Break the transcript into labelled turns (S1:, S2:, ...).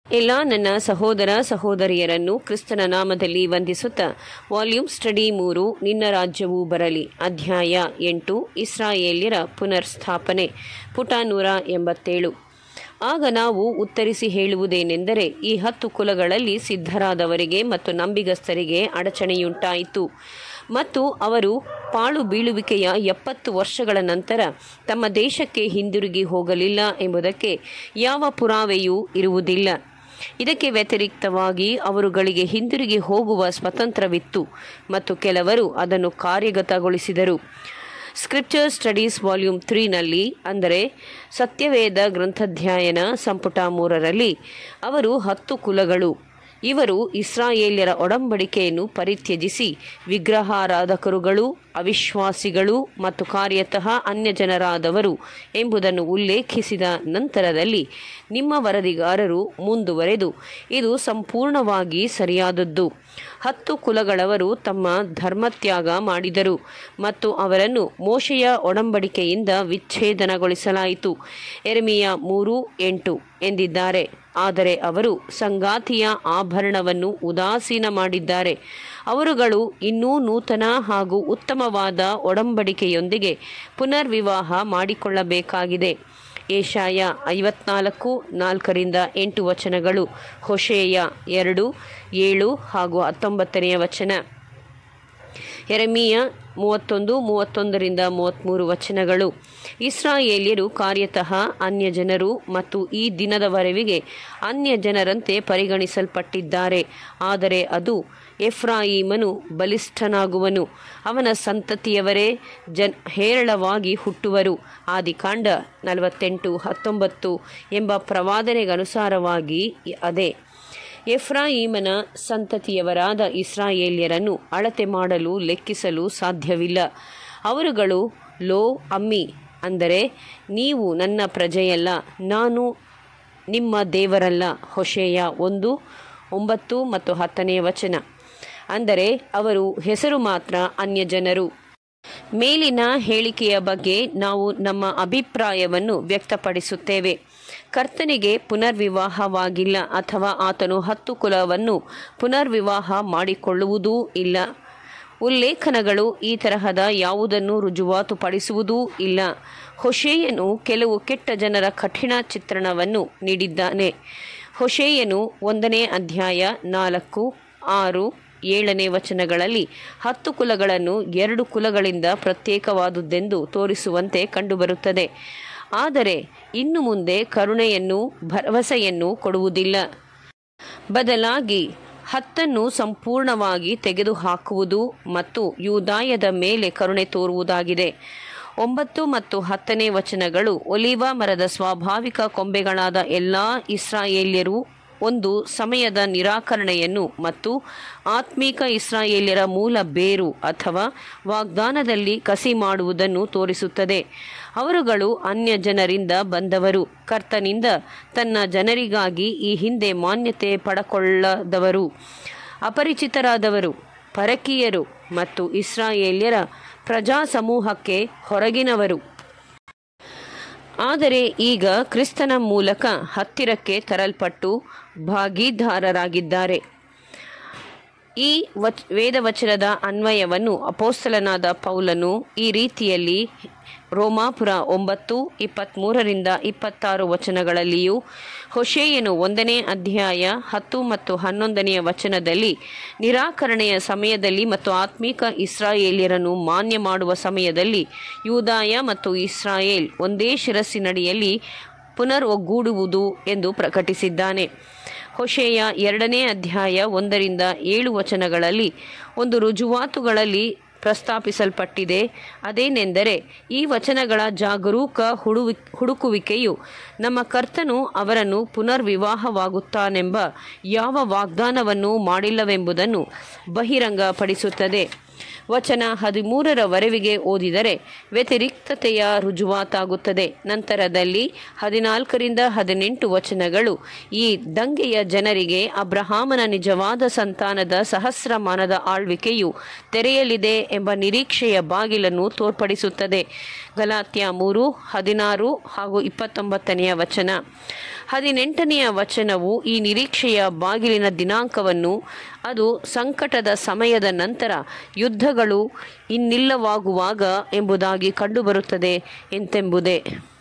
S1: ಎಲ್ಲ ನನ್ನ ಸಹೋದರ ಸಹೋದರಿಯರನ್ನು ಕ್ರಿಸ್ತನ ನಾಮದಲ್ಲಿ ವಂದಿಸುತ್ತಾ ವಾಲ್ಯೂಮ್ ಸ್ಟಡಿ ಮೂರು ನಿನ್ನ ರಾಜ್ಯವು ಬರಲಿ ಅಧ್ಯಾಯ ಎಂಟು ಇಸ್ರಾಯೇಲ್ಯರ ಪುನರ್ಸ್ಥಾಪನೆ ಪುಟ ನೂರ ಎಂಬತ್ತೇಳು ಆಗ ನಾವು ಉತ್ತರಿಸಿ ಹೇಳುವುದೇನೆಂದರೆ ಈ ಹತ್ತು ಕುಲಗಳಲ್ಲಿ ಸಿದ್ಧರಾದವರಿಗೆ ಮತ್ತು ನಂಬಿಗಸ್ತರಿಗೆ ಅಡಚಣೆಯುಂಟಾಯಿತು ಮತ್ತು ಅವರು ಪಾಳು ಬೀಳುವಿಕೆಯ ಎಪ್ಪತ್ತು ವರ್ಷಗಳ ನಂತರ ತಮ್ಮ ದೇಶಕ್ಕೆ ಹಿಂದಿರುಗಿ ಹೋಗಲಿಲ್ಲ ಎಂಬುದಕ್ಕೆ ಯಾವ ಪುರಾವೆಯೂ ಇರುವುದಿಲ್ಲ ಇದಕ್ಕೆ ವ್ಯತಿರಿಕ್ತವಾಗಿ ಅವರುಗಳಿಗೆ ಹಿಂದಿರುಗಿ ಹೋಗುವ ಸ್ವತಂತ್ರವಿತ್ತು ಮತ್ತು ಕೆಲವರು ಅದನ್ನು ಕಾರ್ಯಗತಗೊಳಿಸಿದರು ಸ್ಕ್ರಿಪ್ಚರ್ ಸ್ಟಡೀಸ್ ವಾಲ್ಯೂಮ್ ತ್ರೀನಲ್ಲಿ ಅಂದರೆ ಸತ್ಯವೇದ ಗ್ರಂಥಾಧ್ಯಯನ ಸಂಪುಟ ಮೂರರಲ್ಲಿ ಅವರು ಹತ್ತು ಕುಲಗಳು ಇವರು ಇಸ್ರಾಯೇಲ್ಯರ ಒಡಂಬಡಿಕೆಯನ್ನು ಪರಿತ್ಯಜಿಸಿ ವಿಗ್ರಹಾರಾಧಕರುಗಳು ಅವಿಶ್ವಾಸಿಗಳು ಮತ್ತು ಕಾರ್ಯತಃ ಅನ್ಯಜನರಾದವರು ಎಂಬುದನ್ನು ಉಲ್ಲೇಖಿಸಿದ ನಂತರದಲ್ಲಿ ನಿಮ್ಮ ವರದಿಗಾರರು ಮುಂದುವರೆದು ಇದು ಸಂಪೂರ್ಣವಾಗಿ ಸರಿಯಾದದ್ದು ಹತ್ತು ಕುಲಗಳವರು ತಮ್ಮ ಧರ್ಮತ್ಯಾಗ ಮಾಡಿದರು ಮತ್ತು ಅವರನ್ನು ಮೋಶೆಯ ಒಡಂಬಡಿಕೆಯಿಂದ ವಿಚ್ಛೇದನಗೊಳಿಸಲಾಯಿತು ಎರೆಮಿಯ ಮೂರು ಎಂಟು ಎಂದಿದ್ದಾರೆ ಆದರೆ ಅವರು ಸಂಗಾತಿಯ ಆಭರಣವನ್ನು ಉದಾಸೀನ ಮಾಡಿದ್ದಾರೆ ಅವರುಗಳು ಇನ್ನೂ ನೂತನ ಹಾಗೂ ಉತ್ತಮವಾದ ಒಡಂಬಡಿಕೆಯೊಂದಿಗೆ ಪುನರ್ವಿವಾಹ ಮಾಡಿಕೊಳ್ಳಬೇಕಾಗಿದೆ ಏಷಾಯ ಐವತ್ನಾಲ್ಕು ನಾಲ್ಕರಿಂದ ಎಂಟು ವಚನಗಳು ಹೊಷೇಯ ಎರಡು ಏಳು ಹಾಗೂ ಹತ್ತೊಂಬತ್ತನೆಯ ವಚನ ಎರೆಮಿಯ ಮೂವತ್ತೊಂದು ಮೂವತ್ತೊಂದರಿಂದ ಮೂವತ್ತ್ಮೂರು ವಚನಗಳು ಇಸ್ರಾಯೇಲ್ಯರು ಕಾರ್ಯತಃ ಅನ್ಯಜನರು ಮತ್ತು ಈ ದಿನದವರೆವಿಗೆ ಅನ್ಯ ಜನರಂತೆ ಪರಿಗಣಿಸಲ್ಪಟ್ಟಿದ್ದಾರೆ ಆದರೆ ಅದು ಎಫ್ರಾಯಿಮನು ಬಲಿಷ್ಠನಾಗುವನು ಅವನ ಸಂತತಿಯವರೇ ಜನ್ ಹೇರಳವಾಗಿ ಹುಟ್ಟುವರು ಆದಿಕಾಂಡ ನಲವತ್ತೆಂಟು ಹತ್ತೊಂಬತ್ತು ಎಂಬ ಪ್ರವಾದನೆಗನುಸಾರವಾಗಿ ಅದೇ ಎಫ್ರಾಯಿಮನ ಸಂತತಿಯವರಾದ ಇಸ್ರಾಯೇಲ್ಯರನ್ನು ಅಳತೆ ಮಾಡಲು ಲೆಕ್ಕಿಸಲು ಸಾಧ್ಯವಿಲ್ಲ ಅವರುಗಳು ಲೋ ಅಮ್ಮಿ ಅಂದರೆ ನೀವು ನನ್ನ ಪ್ರಜೆಯಲ್ಲ ನಾನು ನಿಮ್ಮ ದೇವರಲ್ಲ ಹೊಷೆಯ ಒಂದು ಒಂಬತ್ತು ಮತ್ತು ಹತ್ತನೇ ವಚನ ಅಂದರೆ ಅವರು ಹೆಸರು ಮಾತ್ರ ಅನ್ಯಜನರು ಮೇಲಿನ ಹೇಳಿಕೆಯ ಬಗ್ಗೆ ನಾವು ನಮ್ಮ ಅಭಿಪ್ರಾಯವನ್ನು ವ್ಯಕ್ತಪಡಿಸುತ್ತೇವೆ ಕರ್ತನಿಗೆ ಪುನರ್ವಿವಾಹವಾಗಿಲ್ಲ ಅಥವಾ ಆತನು ಹತ್ತು ಕುಲವನ್ನು ಪುನರ್ವಿವಾಹ ಮಾಡಿಕೊಳ್ಳುವುದೂ ಇಲ್ಲ ಉಲ್ಲೇಖನಗಳು ಈ ತರಹದ ಯಾವುದನ್ನು ರುಜುವಾತುಪಡಿಸುವುದೂ ಇಲ್ಲ ಹೊಷೇಯನು ಕೆಲವು ಕೆಟ್ಟ ಜನರ ಕಠಿಣ ಚಿತ್ರಣವನ್ನು ನೀಡಿದ್ದಾನೆ ಹೊಷೇಯನು ಒಂದನೇ ಅಧ್ಯಾಯ ನಾಲ್ಕು ಆರು ಏಳನೇ ವಚನಗಳಲ್ಲಿ ಹತ್ತು ಕುಲಗಳನ್ನು ಎರಡು ಕುಲಗಳಿಂದ ಪ್ರತ್ಯೇಕವಾದುದೆಂದು ತೋರಿಸುವಂತೆ ಕಂಡುಬರುತ್ತದೆ ಆದರೆ ಇನ್ನು ಮುಂದೆ ಕರುಣೆಯನ್ನು ಭರವಸೆಯನ್ನು ಕೊಡುವುದಿಲ್ಲ ಬದಲಾಗಿ ಹತ್ತನ್ನು ಸಂಪೂರ್ಣವಾಗಿ ತೆಗೆದುಹಾಕುವುದು ಮತ್ತು ಯೂದಾಯದ ಮೇಲೆ ಕರುಣೆ ತೋರುವುದಾಗಿದೆ ಒಂಬತ್ತು ಮತ್ತು ಹತ್ತನೇ ವಚನಗಳು ಒಲಿವ ಮರದ ಸ್ವಾಭಾವಿಕ ಕೊಂಬೆಗಳಾದ ಎಲ್ಲ ಇಸ್ರಾಯೇಲ್ಯರು ಒಂದು ಸಮಯದ ನಿರಾಕರಣೆಯನ್ನು ಮತ್ತು ಆತ್ಮೀಕ ಇಸ್ರಾಯೇಲ್ಯರ ಮೂಲ ಬೇರು ಅಥವಾ ವಾಗ್ದಾನದಲ್ಲಿ ಕಸಿ ಮಾಡುವುದನ್ನು ತೋರಿಸುತ್ತದೆ ಅವರುಗಳು ಅನ್ಯ ಜನರಿಂದ ಬಂದವರು ಕರ್ತನಿಂದ ತನ್ನ ಜನರಿಗಾಗಿ ಈ ಹಿಂದೆ ಮಾನ್ಯತೆ ಪಡಕೊಳ್ಳದವರು ಅಪರಿಚಿತರಾದವರು ಪರಕೀಯರು ಮತ್ತು ಇಸ್ರಾಯೇಲ್ಯರ ಪ್ರಜಾ ಸಮೂಹಕ್ಕೆ ಹೊರಗಿನವರು ಆದರೆ ಈಗ ಕ್ರಿಸ್ತನ ಮೂಲಕ ಹತ್ತಿರಕ್ಕೆ ತರಲ್ಪಟ್ಟು ಭಾಗೀದಾರರಾಗಿದ್ದಾರೆ ಈ ವಚ್ ವೇದವಚನದ ಅನ್ವಯವನ್ನು ಅಪೋಸ್ತಲನಾದ ಪೌಲನು ಈ ರೀತಿಯಲ್ಲಿ ರೋಮಾಪುರ ಒಂಬತ್ತು ಇಪ್ಪತ್ತ್ಮೂರರಿಂದ ಇಪ್ಪತ್ತಾರು ವಚನಗಳಲ್ಲಿಯೂ ಹೊಷೇಯನು ಒಂದನೇ ಅಧ್ಯಾಯ ಹತ್ತು ಮತ್ತು ಹನ್ನೊಂದನೆಯ ವಚನದಲ್ಲಿ ನಿರಾಕರಣೆಯ ಸಮಯದಲ್ಲಿ ಮತ್ತು ಆತ್ಮೀಕ ಇಸ್ರಾಯೇಲ್ಯರನ್ನು ಮಾನ್ಯ ಮಾಡುವ ಸಮಯದಲ್ಲಿ ಯೂದಾಯ ಮತ್ತು ಇಸ್ರಾಯೇಲ್ ಒಂದೇ ಶಿರಸ್ಸಿನಡಿಯಲ್ಲಿ ಪುನರ್ ಒಗ್ಗೂಡುವುದು ಎಂದು ಪ್ರಕಟಿಸಿದ್ದಾನೆ ಹೊಷೆಯ ಎರಡನೇ ಅಧ್ಯಾಯ ಒಂದರಿಂದ ಏಳು ವಚನಗಳಲ್ಲಿ ಒಂದು ರುಜುವಾತುಗಳಲ್ಲಿ ಪ್ರಸ್ತಾಪಿಸಲ್ಪಟ್ಟಿದೆ ಅದೇನೆಂದರೆ ಈ ವಚನಗಳ ಜಾಗರೂಕ ಹುಡುವಿ ಹುಡುಕುವಿಕೆಯು ನಮ್ಮ ಕರ್ತನು ಅವರನ್ನು ಪುನರ್ವಿವಾಹವಾಗುತ್ತಾನೆಂಬ ಯಾವ ವಾಗ್ದಾನವನ್ನು ಮಾಡಿಲ್ಲವೆಂಬುದನ್ನು ಬಹಿರಂಗಪಡಿಸುತ್ತದೆ ವಚನ ಹದಿಮೂರರವರೆವಿಗೆ ಓದಿದರೆ ವ್ಯತಿರಿಕ್ತತೆಯ ರುಜುವಾತಾಗುತ್ತದೆ ನಂತರದಲ್ಲಿ ಹದಿನಾಲ್ಕರಿಂದ ಹದಿನೆಂಟು ವಚನಗಳು ಈ ದಂಗೆಯ ಜನರಿಗೆ ಅಬ್ರಹಾಮನ ನಿಜವಾದ ಸಂತಾನದ ಸಹಸ್ರಮಾನದ ಆಳ್ವಿಕೆಯು ತೆರೆಯಲಿದೆ ಎಂಬ ನಿರೀಕ್ಷೆಯ ಬಾಗಿಲನ್ನು ತೋರ್ಪಡಿಸುತ್ತದೆ ಗಲಾತ್ಯ ಮೂರು ಹದಿನಾರು ಹಾಗೂ ಇಪ್ಪತ್ತೊಂಬತ್ತನೆಯ ವಚನ ಹದಿನೆಂಟನೆಯ ವಚನವು ಈ ನಿರೀಕ್ಷೆಯ ಬಾಗಿಲಿನ ದಿನಾಂಕವನ್ನು ಅದು ಸಂಕಟದ ಸಮಯದ ನಂತರ ಯುದ್ಧಗಳು ಇನ್ನಿಲ್ಲವಾಗುವಾಗ ಎಂಬುದಾಗಿ ಕಂಡುಬರುತ್ತದೆ ಎಂತೆಂಬುದೇ